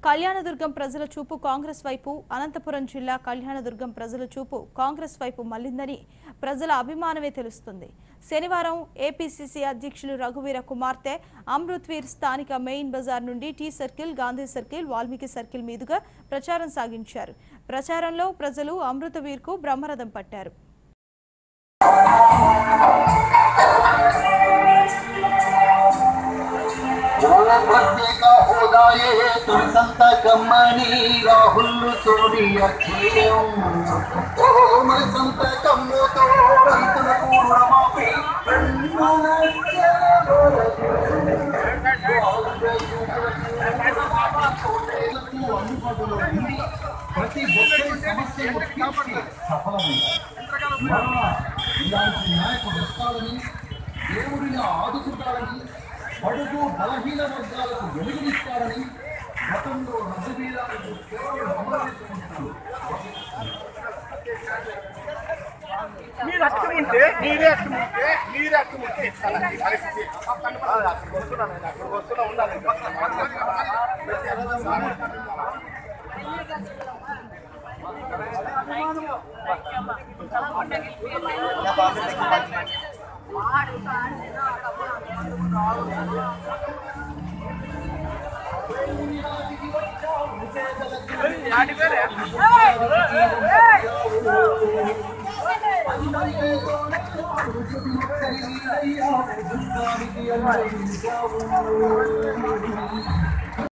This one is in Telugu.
కళ్యాణదుర్గం ప్రజల చూపు కాంగ్రెస్ వైపు అనంతపురం జిల్లా కళ్యాణదుర్గం ప్రజల చూపు కాంగ్రెస్ వైపు మళ్లిందని ప్రజల అభిమానమే తెలుస్తుంది శనివారం ఏపీసీసీ అధ్యక్షులు రఘువీర కుమార్తె అమృత్వీర్ స్థానిక మెయిన్ బజార్ నుండి T circle Gandhi circle Valmiki circle మీదుగా ప్రచారం సాగించారు ప్రచారంలో ప్రజలు అమృతవీర్కు బ్రహ్మరథం పట్టారు ఓ ప్రత్యేక హోదాయే తొలి సంతకమ్మని రాహుల్ సోనియా ఖేయం ఓ మన సంతకమ్ముతో రైతులకు రుణమాఫీ అందుబాటులో ఉంది ప్రతి ఒక్కరి సమస్యను తీర్చి సఫలమైంది మరలా ఇలాంటి నాయకుడు వస్తాడని దేవుడిని ఆదుకుంటాడని బడుగు బలహీన వర్గాలకు వెలుగునిస్తాడని గతంలో రఘువీరాలకు కేవలం అమలుకుంటున్నాడు మీరు అట్టుకుంటే మీరే అట్టుకుంటే మీరే అట్టుకుంటే ఇస్తానండి పరిస్థితి అక్కడికి వస్తున్నాను నేను అక్కడికి వస్తున్నా ఉండాలి అందరికీ